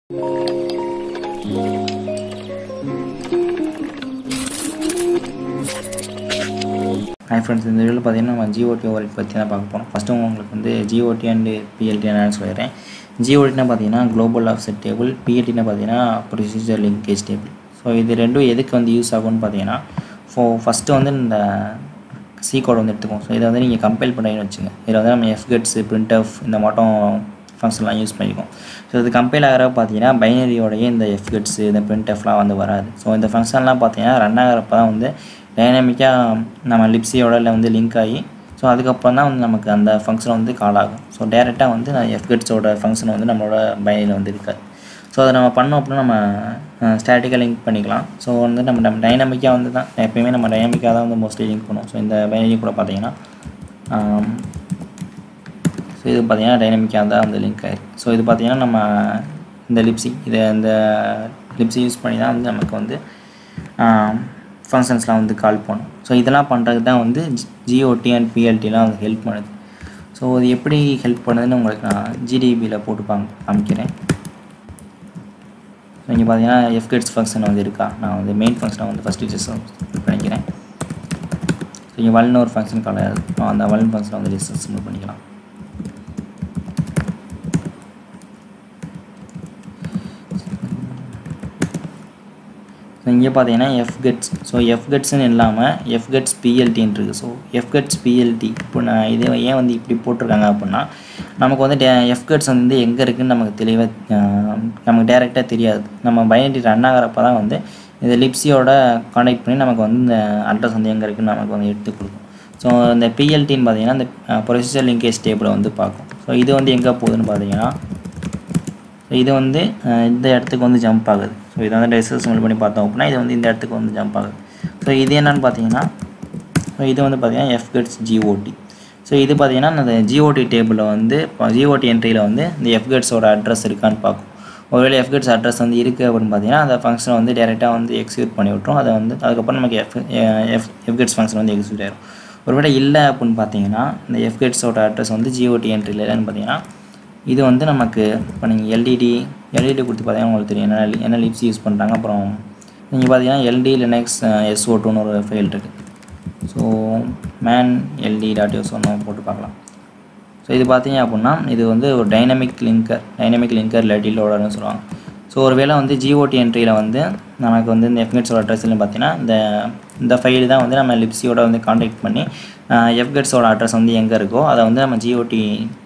hi friends இந்த வீடியோவில் பார்த்தீங்கன்னா நம்ம ஜிஓடி ஓவரைட் பற்றி தான் பார்க்க போகிறோம் ஃபஸ்ட்டு உங்களுக்கு வந்து ஜிஓடி அண்டு பிஎல்டி என்னன்னு சொல்லிடுறேன் ஜிஓடினா பார்த்தீங்கன்னா குளோபல் ஆஃப்செட் டேபிள் பிஎல்டினா பார்த்தீங்கன்னா ப்ரொசீஜர் லிங்கேஜ் டேபிள் ஸோ இது ரெண்டும் எதுக்கு வந்து யூஸ் ஆகும்னு பார்த்தீங்கன்னா ஃபோ ஃபஸ்ட்டு வந்து இந்த சி கோட் வந்து எடுத்துக்குவோம் ஸோ இதை வந்து நீங்கள் கம்பைல் பண்ணுறீங்கன்னு வச்சுங்க இதில் வந்து நம்ம எஃப்கெட்ஸ் பிரிண்ட் இந்த மட்டும் ஃபங்க்ஷன்லாம் யூஸ் பண்ணிக்குவோம் ஸோ இது கம்பைல் ஆகிறப்ப பார்த்தீங்கன்னா பைனரியோடைய இந்த எஃப்கெட்ஸ் இந்த பிரிண்ட் வந்து வராது ஸோ இந்த ஃபங்க்ஷன்லாம் பார்த்தீங்கன்னா ரன் ஆகிறப்ப தான் வந்து டைனாமிக்காக நம்ம லிப்ஸியோட இல்லை வந்து லிங்க் ஆகி ஸோ அதுக்கப்புறம் தான் வந்து நமக்கு அந்த ஃபங்க்ஷன் வந்து கால் ஆகும் ஸோ டேரெக்டாக வந்து நான் எஃப்கெட்ஸோட ஃபங்க்ஷன் வந்து நம்மளோட பைனில் வந்து இருக்காது ஸோ அதை நம்ம பண்ணோம் அப்படின்னா நம்ம ஸ்டாட்டிக்காக லிங்க் பண்ணிக்கலாம் ஸோ வந்து நம்ம நம்ம டைனாமிக்காக வந்து தான் எப்பயுமே நம்ம டைனாமிக்காக தான் வந்து மோஸ்ட்லி லிங்க் பண்ணுவோம் ஸோ இந்த பைனரி கூட பார்த்தீங்கன்னா ஸோ இது பார்த்தீங்கன்னா டைனாமிக்காக தான் வந்து லிங்க் ஆயிருக்கு ஸோ இது பார்த்தீங்கன்னா நம்ம இந்த லிப்ஸி இதை இந்த லிப்ஸி யூஸ் பண்ணி தான் வந்து நமக்கு வந்து ஃபங்க்ஷன்ஸ்லாம் வந்து கால் பண்ணும் ஸோ இதெல்லாம் பண்ணுறதுக்கு தான் வந்து ஜிஓடி அண்ட் பிஎல்டிலாம் வந்து ஹெல்ப் பண்ணுது ஸோ அது எப்படி ஹெல்ப் பண்ணுதுன்னு உங்களுக்கு நான் ஜிடிபியில் போட்டு காமி காமிக்கிறேன் ஸோ இங்கே பார்த்தீங்கன்னா எஃப்கெட்ஸ் ஃபங்க்ஷன் வந்து இருக்கா நான் வந்து மெயின் ஃபங்க்ஷனை வந்து ஃபஸ்ட்டு டிஸ்அசம்பிள் பண்ணிக்கிறேன் ஸோ இங்கே வல்னு ஒரு ஃபங்க்ஷன் கால் அந்த வல்ன் ஃபங்க்ஷனை வந்து டிஸ்அசம்பிள் பண்ணிக்கலாம் ஸோ இங்கே பார்த்தீங்கன்னா எஃப்கெட்ஸ் ஸோ எஃப்கெட்ஸ்னு இல்லாமல் எஃப்கெட்ஸ் பிஎல்டின்னு இருக்குது ஸோ எஃப்கெட்ஸ் பிஎல்டி இப்போ நான் இது ஏன் வந்து இப்படி போட்டிருக்காங்க அப்படின்னா நமக்கு வந்து டே எஃப்கெட்ஸ் வந்து எங்கே இருக்குதுன்னு நமக்கு தெளிவாக நமக்கு டேரெக்டாக தெரியாது நம்ம பைனரி ரன் ஆகிறப்ப தான் வந்து இந்த லிப்ஸியோட கான்டெக்ட் பண்ணி நமக்கு வந்து இந்த அட்ரஸ் வந்து எங்கே இருக்குதுன்னு நமக்கு வந்து எடுத்து கொடுக்கும் ஸோ இந்த பிஎல்டின்னு பார்த்தீங்கன்னா இந்த ப்ரொசீஜர் லிங்கேஜ் டேபிளை வந்து பார்க்கும் ஸோ இது வந்து எங்கே போகுதுன்னு பார்த்தீங்கன்னா ஸோ இது வந்து இந்த இடத்துக்கு வந்து ஜம்ப் ஆகுது ஸோ இதை வந்து டிஸ்கஸ்மெண்ட் பண்ணி பார்த்தோம் அப்படின்னா இது வந்து இந்த இடத்துக்கு வந்து ஜம்ப் ஆகுது ஸோ இது என்னென்னு பார்த்தீங்கன்னா ஸோ இது வந்து பார்த்தீங்கன்னா எஃப்கெட்ஸ் ஜிஓடி ஸோ இது பார்த்தீங்கன்னா அந்த ஜிஓடி டேபிளில் வந்து ஜிஓடி என்ட்ரியில் வந்து இந்த எஃப்கெட்ஸோட அட்ரஸ் இருக்கான்னு பார்க்கும் ஒருவேளை எஃப்கெட்ஸ் அட்ரஸ் வந்து இருக்குது அப்படின்னு பார்த்தீங்கன்னா அந்த ஃபங்க்ஷனை வந்து டேரெக்டாக வந்து எக்ஸிக்யூட் பண்ணி விட்ரும் அதை வந்து அதுக்கப்புறம் நமக்கு எஃப் எஃப் எஃப்கெட்ஸ் ஃபங்க்ஷன் வந்து எக்ஸிக்யூட் ஆயிரும் ஒருவேளை இல்லை அப்படின்னு பார்த்தீங்கன்னா இந்த எஃப்கெட்ஸோட அட்ரஸ் வந்து ஜிஓடி என்ட்ரியில் இல்லைன்னு பார்த்தீங்கன்னா இது வந்து நமக்கு இப்போ நீங்கள் எல்டிடி எல்இடி கொடுத்து பார்த்தீங்கன்னா உங்களுக்கு தெரியும் என்ன என்ன லிப்ஸ் யூஸ் பண்ணுறாங்க அப்புறம் நீங்கள் பார்த்தீங்கன்னா எல்டி லினக்ஸ் எஸ்ஓ டூன்னு ஒரு ஃபைல் இருக்குது so man LD dot use ஒன்று போட்டு பார்க்கலாம் ஸோ இது பார்த்தீங்க அப்படின்னா இது வந்து ஒரு டைனமிக் லிங்கர் டைனமிக் லிங்கர் இல்லாட்டி லோடர்னு சொல்லுவாங்க ஸோ ஒரு வேளை வந்து ஜிஓடி என்ட்ரியில் வந்து நமக்கு வந்து இந்த எஃப்கெட்ஸோட அட்ரஸ்ன்னு பார்த்தீங்கன்னா இந்த இந்த ஃபைல் தான் வந்து நம்ம லிப்ஸியோட வந்து காண்டாக்ட் பண்ணி எஃப்கெட்ஸோட அட்ரஸ் வந்து எங்கே இருக்கோ அதை வந்து நம்ம ஜிஓடி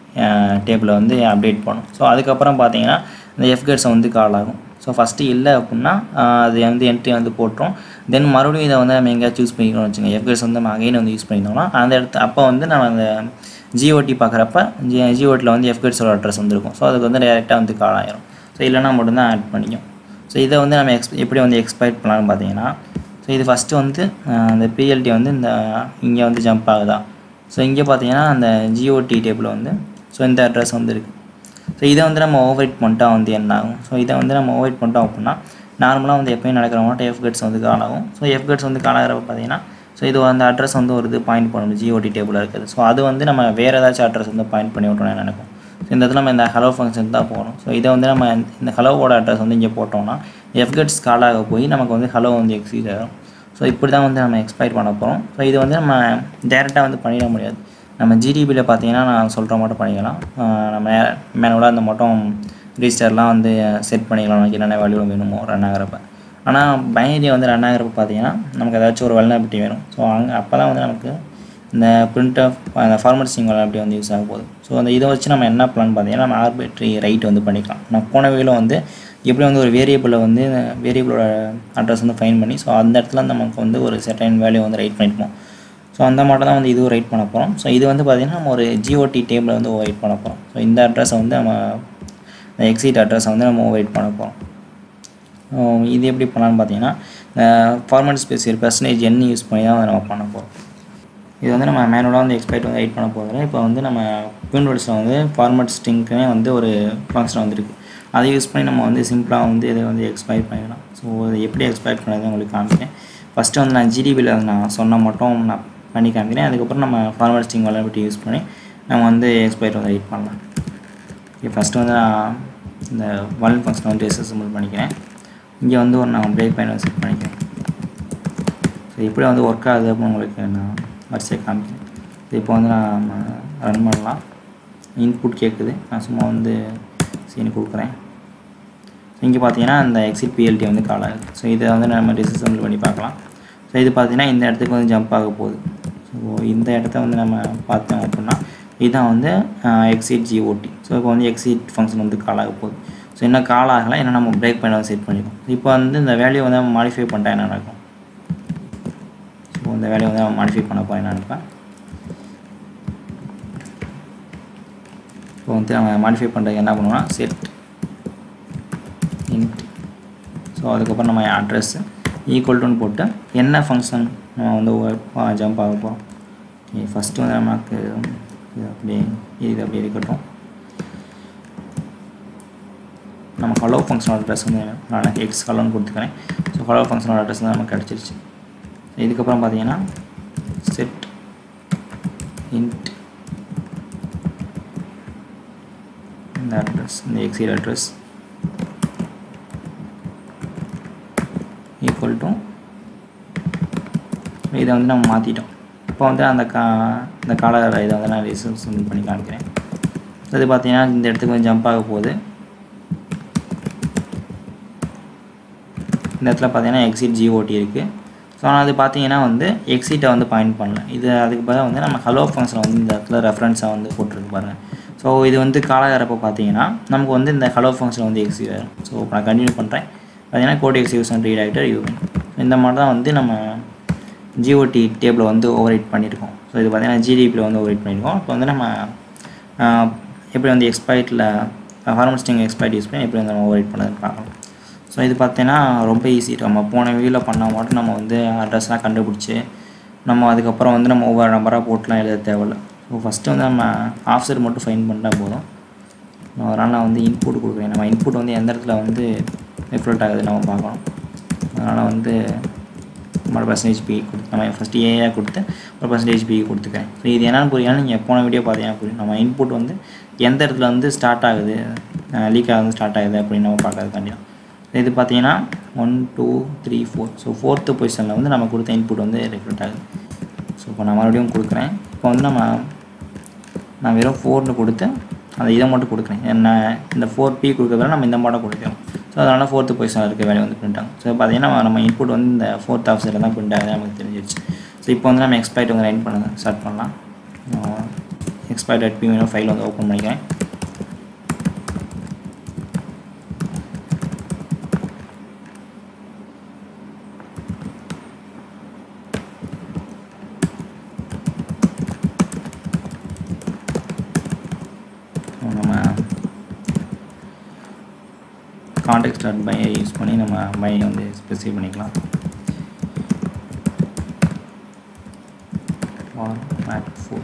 டேபிளை வந்து அப்டேட் பண்ணும் ஸோ அதுக்கப்புறம் பார்த்தீங்கன்னா இந்த எஃப்கெட்ஸை வந்து கால் ஆகும் ஸோ ஃபஸ்ட்டு இல்லை அப்படின்னா அது வந்து என்ட்ரி வந்து போட்டுரும் தென் மறுபடியும் இதை வந்து நம்ம எங்கேயா சூஸ் பண்ணிக்கணும்னு வச்சுங்க எஃப்கெட்ஸ் வந்து நம்ம அகைன் வந்து யூஸ் பண்ணியிருந்தோம்னா அந்த இடத்து அப்போ வந்து நம்ம அந்த ஜிஓடி பார்க்குறப்ப ஜி ஜிஓட்டியில் வந்து எஃப்கெட்ஸோட அட்ரஸ் வந்துருக்கும் ஸோ அதுக்கு வந்து டேரெக்டாக வந்து கால் ஆயிரும் ஸோ இல்லைனா மட்டும்தான் ஆட் பண்ணிக்கும் ஸோ இதை வந்து நம்ம எக்ஸ் எப்படி வந்து எக்ஸ்பைட் பண்ணலாம்னு பார்த்தீங்கன்னா ஸோ இது ஃபஸ்ட்டு வந்து இந்த பிஎல்டி வந்து இந்த இங்கே வந்து ஜம்ப் ஆகுதா ஸோ இங்கே பார்த்தீங்கன்னா அந்த ஜிஓடி டேபிள் வந்து ஸோ இந்த அட்ரஸ் வந்து இருக்குது ஸோ இதை வந்து நம்ம ஓவரைட் பண்ணிட்டா வந்து என்ன ஆகும் ஸோ இதை வந்து நம்ம ஓவரைட் பண்ணிட்டோம் அப்படின்னா நார்மலாக வந்து எப்பயும் நடக்கிற மாட்டோம் எஃப்கெட்ஸ் வந்து கால் ஆகும் ஸோ எஃப்கெட்ஸ் வந்து கால் ஆகிறப்ப பார்த்தீங்கன்னா ஸோ இது அந்த அட்ரஸ் வந்து ஒரு இது பாயிண்ட் பண்ணணும் ஜிஓடி டேபிளில் இருக்குது ஸோ அது வந்து நம்ம வேறு ஏதாச்சும் அட்ரஸ் வந்து பாயிண்ட் பண்ணி விட்டோம்னு நினைப்போம் ஸோ இந்த இடத்துல நம்ம இந்த ஹலோ ஃபங்க்ஷன் தான் போகணும் ஸோ இதை வந்து நம்ம இந்த ஹலோவோட அட்ரஸ் வந்து இங்கே போட்டோம்னா எஃப்கெட்ஸ் கால் ஆக போய் நமக்கு வந்து ஹலோ வந்து எக்ஸிட் ஆகும் ஸோ இப்படி தான் வந்து நம்ம எக்ஸ்பைர் பண்ண போகிறோம் ஸோ இது வந்து நம்ம டேரெக்டாக வந்து பண்ணிட முடியாது நம்ம ஜிடிபியில் பார்த்தீங்கன்னா நான் சொல்கிற மட்டும் பண்ணிக்கலாம் நம்ம மேனுவலாக அந்த மட்டும் ரிஜிஸ்டர்லாம் வந்து செட் பண்ணிக்கலாம் நமக்கு என்னென்ன வேல்யூ வேணுமோ ரன் ஆகிறப்ப ஆனால் பைனரி வந்து ரன் ஆகிறப்ப பார்த்தீங்கன்னா நமக்கு ஏதாச்சும் ஒரு வெல்னபிலிட்டி வேணும் ஸோ அங்கே அப்போ தான் வந்து நமக்கு இந்த பிரிண்ட் ஆஃப் அந்த ஃபார்மட் சிங்கிள் அப்படி வந்து யூஸ் ஆக போகுது ஸோ அந்த இதை வச்சு நம்ம என்ன பிளான் பார்த்தீங்கன்னா நம்ம ஆர்பிட்ரி ரைட் வந்து பண்ணிக்கலாம் நான் போன வேலை வந்து எப்படி வந்து ஒரு வேரியபிளை வந்து வேரியபிளோட அட்ரஸ் வந்து ஃபைன் பண்ணி ஸோ அந்த இடத்துல நமக்கு வந்து ஒரு செட்டைன் வேல்யூ வந்து ரைட் பண்ணிப்போம் ஸோ அந்த மாட்டம் தான் வந்து இதுவும் ரைட் பண்ண போகிறோம் ஸோ இது வந்து பார்த்திங்கன்னா நம்ம ஒரு ஜிஓடி டேபிளை வந்து ஓவைட் பண்ண போகிறோம் ஸோ இந்த அட்ரஸை வந்து நம்ம இந்த எக்ஸிட் அட்ரஸை வந்து நம்ம ஓவைட் பண்ண போகிறோம் இது எப்படி பண்ணலான்னு பார்த்தீங்கன்னா format space percentage N use பண்ணி தான் வந்து நம்ம பண்ண போகிறோம் இது வந்து நம்ம மேனுவலாக வந்து எக்ஸ்பைட் வந்து ரைட் பண்ண போகிறோம் இப்போ வந்து நம்ம விண்டோஸில் வந்து ஃபார்மட் ஸ்ட்ரிங்க்குனே வந்து ஒரு ஃபங்க்ஷன் வந்துருக்கு அதை யூஸ் பண்ணி நம்ம வந்து சிம்பிளாக வந்து இதை வந்து எக்ஸ்பைர் பண்ணிடலாம் ஸோ அதை எப்படி எக்ஸ்பைர் பண்ணது உங்களுக்கு காமிக்கிறேன் ஃபஸ்ட்டு வந்து நான் ஜிடிபியில் நான் சொன்ன மட்டும் நான் பண்ணி காமிக்கிறேன் அதுக்கப்புறம் நம்ம ஃபார்மட் ஸ்ட்ரிங் வளர்பிட்டி யூஸ் பண்ணி நம்ம வந்து எக்ஸ்பைர் வந்து ரைட் பண்ணலாம் இப்போ ஃபஸ்ட்டு வந்து நான் இந்த வலன் ஃபங்க்ஷனை வந்து டிஸ்அசம்பிள் பண்ணிக்கிறேன் இங்கே வந்து ஒரு நான் பிரேக் பாயிண்ட் செட் பண்ணிக்கிறேன் ஸோ எப்படி வந்து ஒர்க் ஆகுது அப்படின்னு உங்களுக்கு நான் வரிசையாக காமிக்கிறேன் ஸோ இப்போ வந்து நான் ரன் பண்ணலாம் இன்புட் கேட்குது நான் சும்மா வந்து சீனி கொடுக்குறேன் இங்கே பார்த்தீங்கன்னா இந்த எக்ஸிட் பிஎல்டி வந்து கால் ஆகுது ஸோ இதை வந்து நம்ம டிஸ்அசம்பிள் பண்ணி பார்க்கலாம் ஸோ இது பார்த்தீங்கன்னா இந்த இடத்துக்கு வந்து ஜம்ப் ஆக போகுது ஸோ இந்த இடத்த வந்து நம்ம பார்த்தோம் அப்படின்னா இதுதான் வந்து எக்ஸிட் ஜிஓடி ஸோ இப்போ வந்து எக்ஸிட் ஃபங்க்ஷன் வந்து கால் ஆக போகுது ஸோ இன்னும் கால் ஆகலை ஏன்னா நம்ம பிரேக் பண்ண செட் பண்ணிக்கோம் இப்போ வந்து இந்த வேல்யூ வந்து நம்ம மாடிஃபை பண்ணிட்டா என்ன நடக்கும் ஸோ இந்த வேல்யூ வந்து நம்ம மாடிஃபை பண்ண போகிறேன் என்ன நினைப்பேன் இப்போ வந்து நம்ம மாடிஃபை பண்ணுறதுக்கு என்ன பண்ணுவோம்னா செட் இன்ட் ஸோ அதுக்கப்புறம் நம்ம அட்ரஸ் ஈக்குவல் டுன்னு போட்டு என்ன ஃபங்க்ஷன் நம்ம வந்து ஜம்ப் ஆக போகிறோம் ஓகே ஃபஸ்ட்டு வந்து நமக்கு இது அப்படியே இது அப்படியே இருக்கட்டும் நம்ம ஹலோ ஃபங்க்ஷனோட அட்ரஸ் வந்து நான் எக்ஸ் ஹலோன்னு கொடுத்துக்கிறேன் ஸோ ஹலோ ஃபங்க்ஷனோட அட்ரஸ் வந்து நமக்கு கிடச்சிருச்சு இதுக்கப்புறம் பார்த்தீங்கன்னா செட் இன்ட் இந்த அட்ரஸ் இந்த எக்ஸிட் அட்ரஸ் ஈக்குவல் டு இதை வந்து நம்ம மாற்றிட்டோம் இப்போ வந்து அந்த கா இந்த காலர் இதை வந்து நான் ரிசல்ட்ஸ் பண்ணி காமிக்கிறேன் இது பார்த்தீங்கன்னா இந்த இடத்துக்கு வந்து ஜம்ப் ஆக போகுது இந்த இடத்துல பார்த்தீங்கன்னா எக்ஸிட் ஜிஓடி இருக்குது ஸோ ஆனால் அது பார்த்தீங்கன்னா வந்து எக்ஸிட்டை வந்து பாயிண்ட் பண்ணல இது அதுக்கு பதிலாக வந்து நம்ம ஹலோ ஃபங்க்ஷனை வந்து இந்த இடத்துல ரெஃபரன்ஸாக வந்து போட்டிருக்கு பாருங்கள் ஸோ இது வந்து காலகரப்போ பார்த்தீங்கன்னா நமக்கு வந்து இந்த ஹலோ ஃபங்க்ஷன் வந்து எக்ஸிட் ஆகும் ஸோ இப்போ நான் கண்டினியூ பண்ணுறேன் பார்த்தீங்கன்னா கோட் எக்ஸிக்யூஷன் ரீட் ஆகிட்டர் யூவின் இந்த மாதிரி தான் வந்து நம்ம ஜிஓடி டேபிளை வந்து ஓவர் ரைட் பண்ணியிருக்கோம் ஸோ இது பார்த்தீங்கன்னா ஜிடிபியில் வந்து ஓவர் ரைட் பண்ணியிருக்கோம் இப்போ வந்து நம்ம எப்படி வந்து எக்ஸ்பைட்டில் ஃபார்மல் ஸ்டிங் எக்ஸ்பைட் யூஸ் பண்ணி எப்படி வந்து நம்ம ஓவர் ரைட் பண்ணதுன்னு பார்க்கலாம் ஸோ இது பார்த்தீங்கன்னா ரொம்ப ஈஸி நம்ம போன வீடியோவில் பண்ணால் மட்டும் நம்ம வந்து அட்ரஸ்லாம் கண்டுபிடிச்சி நம்ம அதுக்கப்புறம் வந்து நம்ம ஒவ்வொரு நம்பராக போட்டுலாம் எழுத தேவையில்ல ஸோ ஃபஸ்ட்டு வந்து நம்ம ஆஃப்செட் மட்டும் ஃபைன் பண்ணிட்டால் போதும் அதனால் நான் வந்து இன்புட் கொடுக்குறேன் நம்ம இன்புட் வந்து எந்த இடத்துல வந்து ரிஃப்ளெக்ட் ஆகுது நம்ம பார்க்கணும் அதனால் வந்து நம்ம பர்சன்டேஜ் பி கொடுத்து நம்ம ஃபஸ்ட்டு ஏஆ கொடுத்து ஒரு பர்சன்டேஜ் பி கொடுத்துக்கிறேன் ஸோ இது என்னென்னு புரியும் நீங்கள் போன வீடியோ பார்த்தீங்கன்னா புரியும் நம்ம இன்புட் வந்து எந்த இடத்துல வந்து ஸ்டார்ட் ஆகுது லீக் ஆகுது ஸ்டார்ட் ஆகுது அப்படின்னு நம்ம பார்க்கறதுக்காண்டி இது பார்த்தீங்கன்னா one two three four so fourth பொசிஷனில் வந்து நம்ம கொடுத்த இன்புட் வந்து ரிஃப்ளெக்ட் ஆகுது ஸோ இப்போ நான் மறுபடியும் கொடுக்குறேன் இப்போ வந்து நம்ம நான் வெறும் ஃபோர்னு கொடுத்து அந்த இதை மட்டும் கொடுக்குறேன் என்ன இந்த ஃபோர் பி கொடுக்குறதால நம்ம இந்த மாடல் கொடுக்குறோம் ஸோ அதனால் ஃபோர்த்து பொசிஷனில் இருக்க வேலையை வந்து பிரிண்ட் ஆகும் ஸோ பார்த்தீங்கன்னா நம்ம இன்புட் வந்து இந்த ஃபோர்த் ஆஃப்சைடில் தான் பிரிண்ட் ஆகுது நமக்கு தெரிஞ்சிருச்சு ஸோ இப்போ வந்து நம்ம எக்ஸ்பைட் வந்து ரைன் பண்ண ஸ்டார்ட் பண்ணலாம் எக்ஸ்பைட் அட் பி ஃபைல் வந்து ஓப்பன் பண்ணிக்கிறேன் நம்ம கான்டெக்ட் டாட் பை யூஸ் பண்ணி நம்ம பை வந்து ஸ்பெசிஃபை பண்ணிக்கலாம் மேட் ஃபோர்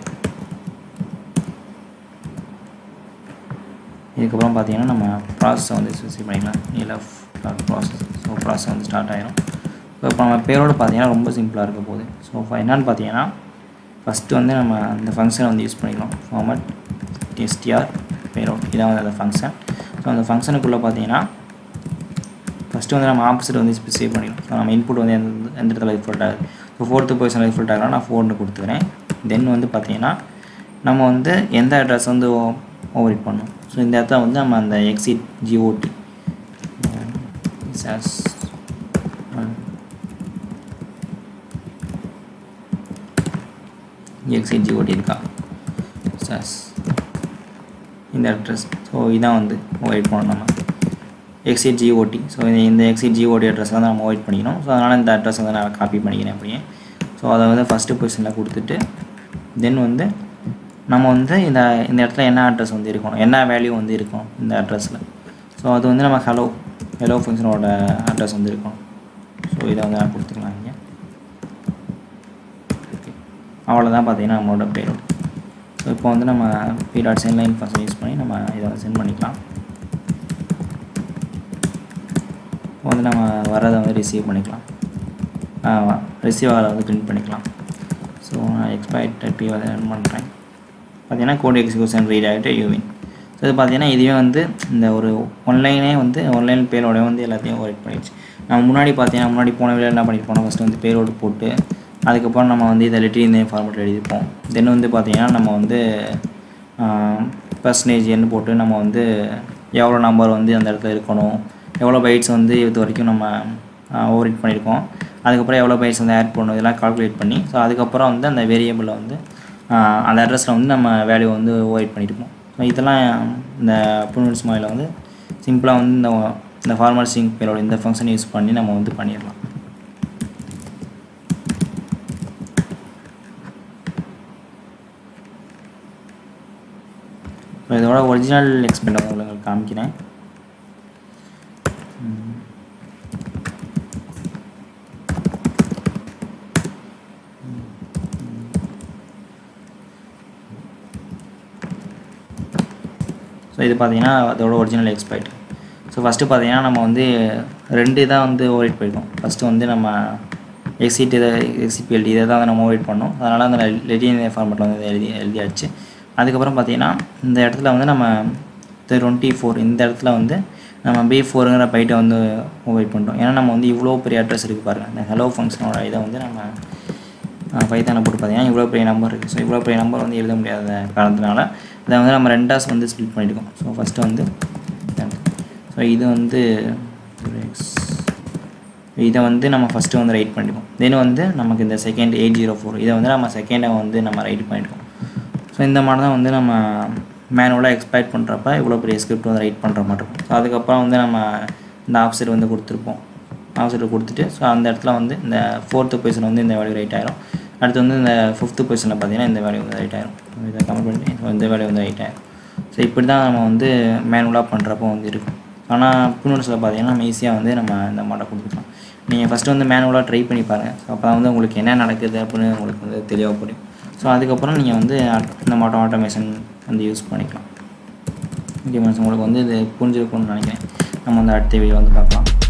இதுக்கப்புறம் பார்த்தீங்கன்னா நம்ம ப்ராசஸை வந்து ஸ்பெசிஃபை பண்ணிக்கலாம் LF dot process so process வந்து ஸ்டார்ட் ஆயிரும் ஸோ இப்போ நம்ம பேரோடு பார்த்தீங்கன்னா ரொம்ப சிம்பிளாக இருக்க போகுது ஸோ இப்போ என்னன்னு பார்த்தீங்கன்னா ஃபஸ்ட்டு வந்து நம்ம அந்த ஃபங்க்ஷனை வந்து யூஸ் பண்ணிக்கலாம் ஃபார்மட் எஸ்டிஆர் பேரோட் இதான் வந்து அந்த ஃபங்க்ஷன் ஸோ அந்த ஃபங்க்ஷனுக்குள்ளே பார்த்தீங்கன்னா ஃபஸ்ட்டு வந்து நம்ம ஆப்போசிட் வந்து ஸ்பெசிஃபை பண்ணிக்கலாம் ஸோ நம்ம இன்புட் வந்து எந்த எந்த இடத்துல ரிஃபல்ட் ஆகுது ஸோ ஃபோர்த்து பொசிஷன் ரிஃபல்ட் ஆகலாம் நான் ஃபோர்னு கொடுத்துக்கிறேன் தென் வந்து பார்த்தீங்கன்னா நம்ம வந்து எந்த அட்ரஸ் வந்து ஓவர் பண்ணணும் ஸோ இந்த இடத்துல வந்து நம்ம அந்த எக்ஸிட் ஜிஓடி எக்ஸிட் ஜிஓடி இருக்கா சாஸ் இந்த அட்ரஸ் ஸோ இதான் வந்து ஒயிட் பண்ணணும் நம்ம எக்ஸிட் ஜிஓடி ஸோ இந்த எக்ஸிட் ஜிஓடி அட்ரஸ் வந்து நம்ம ஒயிட் பண்ணிக்கணும் ஸோ அதனால் இந்த அட்ரஸ் வந்து நான் காப்பி பண்ணிக்கிறேன் அப்படியே ஸோ அதை வந்து ஃபஸ்ட்டு பொசிஷனில் கொடுத்துட்டு தென் வந்து நம்ம வந்து இந்த இந்த இடத்துல என்ன அட்ரஸ் வந்து இருக்கணும் என்ன வேல்யூ வந்து இருக்கும் இந்த அட்ரஸில் ஸோ அது வந்து நம்ம ஹலோ ஹலோ ஃபங்க்ஷனோட அட்ரஸ் வந்து இருக்கணும் ஸோ இதை வந்து நான் கொடுத்துக்கலாம் இங்கே ஓகே அவ்வளோதான் பார்த்தீங்கன்னா நம்மளோட பேரோட ஸோ இப்போ வந்து நம்ம P dot send line first use பண்ணி நம்ம இதை வந்து சென்ட் பண்ணிக்கலாம் இப்போ வந்து நம்ம வரதை வந்து ரிசீவ் பண்ணிக்கலாம் ரிசீவ் ஆகிறத வந்து பிரிண்ட் பண்ணிக்கலாம் ஸோ நான் எக்ஸ்பைட் பி வந்து ரன் பண்ணுறேன் பார்த்தீங்கன்னா கோட் எக்ஸிக்யூஷன் ரீட் ஆகிட்டு யூவின் ஸோ இது பார்த்தீங்கன்னா இதுவே வந்து இந்த ஒரு ஒன்லைனே வந்து ஒன்லைன் பேரோட வந்து எல்லாத்தையும் ஒர்க் பண்ணிடுச்சு நம்ம முன்னாடி பார்த்தீங்கன்னா முன்னாடி போன வீடியோ என்ன பண்ணிட்டு போனோம் ஃபஸ்ட்டு வந்து பேரோடு போட்டு அதுக்கப்புறம் நம்ம வந்து இதை லெட்டர் இந்த ஃபார்மேட்டில் எழுதிப்போம் தென் வந்து பார்த்தீங்கன்னா நம்ம வந்து பர்சன்டேஜ் எண் போட்டு நம்ம வந்து எவ்வளோ நம்பர் வந்து அந்த இடத்துல இருக்கணும் எவ்வளோ பைட்ஸ் வந்து இது வரைக்கும் நம்ம ஓவர் பண்ணியிருக்கோம் அதுக்கப்புறம் எவ்வளோ பைட்ஸ் வந்து ஆட் பண்ணணும் இதெல்லாம் கால்குலேட் பண்ணி ஸோ அதுக்கப்புறம் வந்து அந்த வேரியபிளில் வந்து ஆஹ் அந்த அட்ரஸில் வந்து நம்ம வேல்யூ வந்து ஓவர் பண்ணியிருப்போம் ஸோ இதெல்லாம் இந்த புனூன்ஸ் மாயில் வந்து சிம்பிளாக வந்து இந்த இந்த ஃபார்மல் சிங் பேரோட இந்த ஃபங்க்ஷன் யூஸ் பண்ணி நம்ம வந்து பண்ணிடலாம் ஸோ இதோட ஒரிஜினல் எக்ஸ்பெண்ட் வந்து உங்களுக்கு காமிக்கிறேன் ஸோ இது பார்த்தீங்கன்னா அதோட ஒரிஜினல் எக்ஸ்பைட் ஸோ ஃபஸ்ட்டு பார்த்தீங்கன்னா நம்ம வந்து ரெண்டு தான் வந்து ஓவரைட் பண்ணியிருக்கோம் ஃபஸ்ட்டு வந்து நம்ம எக்ஸிட் இதை எக்ஸிபிஎல்டி இதை தான் நம்ம ஓவரைட் பண்ணோம் அதனால் அந்த லெட்டின் ஃபார்மெட்டில் வந்து இதை எழுதி எழுதியாச்சு அதுக்கப்புறம் பார்த்தீங்கன்னா இந்த இடத்துல வந்து நம்ம டுவெண்ட்டி ஃபோர் இந்த இடத்துல வந்து நம்ம பி ஃபோருங்கிற பைட்டை வந்து ஓவரைட் பண்ணிட்டோம் ஏன்னா நம்ம வந்து இவ்வளோ பெரிய அட்ரஸ் இருக்குது பாருங்கள் இந்த ஹலோ ஃபங்க்ஷனோட இதை வந்து நம்ம பைத்தானை போட்டு பார்த்தீங்கன்னா இவ்வளோ பெரிய நம்பர் இருக்குது ஸோ இவ்வளோ பெரிய நம்பர் வந்து எழுத முடியாத காரணத்தினால இதை வந்து நம்ம ரெண்டாஸ் வந்து ஸ்ப்ளிட் பண்ணியிருக்கோம் ஸோ ஃபஸ்ட்டு வந்து ஸோ இது வந்து எக்ஸ் இதை வந்து நம்ம ஃபஸ்ட்டு வந்து ரைட் பண்ணியிருக்கோம் தென் வந்து நமக்கு இந்த செகண்ட் எயிட் ஜீரோ ஃபோர் இதை வந்து நம்ம செகண்டை வந்து நம்ம ரைட் பண்ணியிருக்கோம் ஸோ இந்த மாதிரி தான் வந்து நம்ம மேனுவலாக எக்ஸ்பைட் பண்ணுறப்ப இவ்வளோ பெரிய ஸ்கிரிப்ட் வந்து ரைட் பண்ணுற மாதிரி இருக்கும் ஸோ அதுக்கப்புறம் வந்து நம்ம இந்த ஆப்சைட் வந்து கொடுத்துருப்போம் ஆப்சைட் கொடுத்துட்டு ஸோ அந்த இடத்துல வந்து இந்த ஃபோர்த்து பொசிஷன் வந்து இந்த வேல்யூ ரைட் ஆயிரும் அடுத்து வந்து இந்த ஃபிஃப்த்து பொசிஷனில் பார்த்தீங்கன்னா இந்த வேல்யூ வந்து ரைட் ஆயிரும் இதை கமெண்ட் பண்ணி ஸோ இந்த வேல்யூ வந்து ரைட் ஆயிரும் ஸோ இப்படி தான் நம்ம வந்து மேனுவலாக பண்ணுறப்போ வந்து இருக்கும் ஆனால் புனூர்ஸில் பார்த்தீங்கன்னா நம்ம ஈஸியாக வந்து நம்ம இந்த மாட்டை கொடுத்துக்கலாம் நீங்கள் ஃபஸ்ட்டு வந்து மேனுவலாக ட்ரை பண்ணி பாருங்கள் ஸோ அப்போ வந்து உங்களுக்கு என்ன நடக்குது அப்படின்னு உங்களுக்கு வந்து தெளிவாக புரியும் ஸோ அதுக்கப்புறம் நீங்கள் வந்து இந்த மாட்டோ ஆட்டோமேஷன் வந்து யூஸ் பண்ணிக்கலாம் ஓகே ஃப்ரெண்ட்ஸ் உங்களுக்கு வந்து இது புரிஞ்சிருக்கும்னு நினைக்கிறேன் நம்ம வந்து அடுத்த வீடியோ வந்து பார்க்கலாம்